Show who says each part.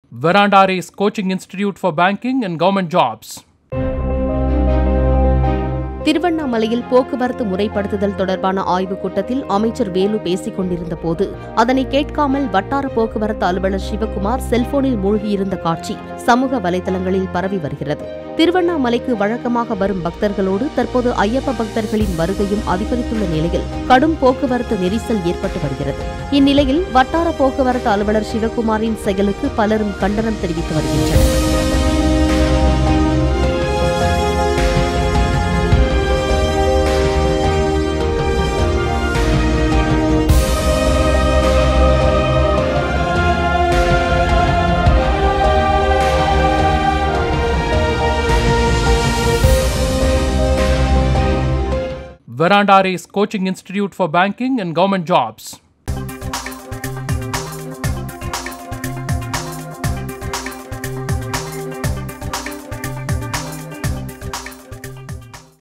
Speaker 1: Veranda Race Coaching Institute for Banking and Government Jobs.
Speaker 2: திருவண்ணாமலையில் போக்குவரத்து முறைப்படுத்துதல் தொடர்பான ஆய்வுக் கூட்டத்தில் அமைச்சர் வேலு பேசிக் கொண்டிருந்த போது அதனை கேட்காமல் வட்டார போக்குவரத்து அலுவலர் சிவகுமார் செல்போனில் மூழ்கியிருந்த காட்சி சமூக வலைதளங்களில் பரவி வருகிறது திருவண்ணாமலைக்கு வழக்கமாக வரும் பக்தர்களோடு தற்போது ஐயப்ப பக்தர்களின் வருகையும் அதிகரித்துள்ள நிலையில் கடும் போக்குவரத்து நெரிசல் ஏற்பட்டு வருகிறது இந்நிலையில் வட்டார போக்குவரத்து அலுவலர் சிவகுமாரின் செயலுக்கு பலரும் கண்டனம் தெரிவித்து வருகின்றனர்
Speaker 1: Veranda Race Coaching Institute for Banking and Government Jobs.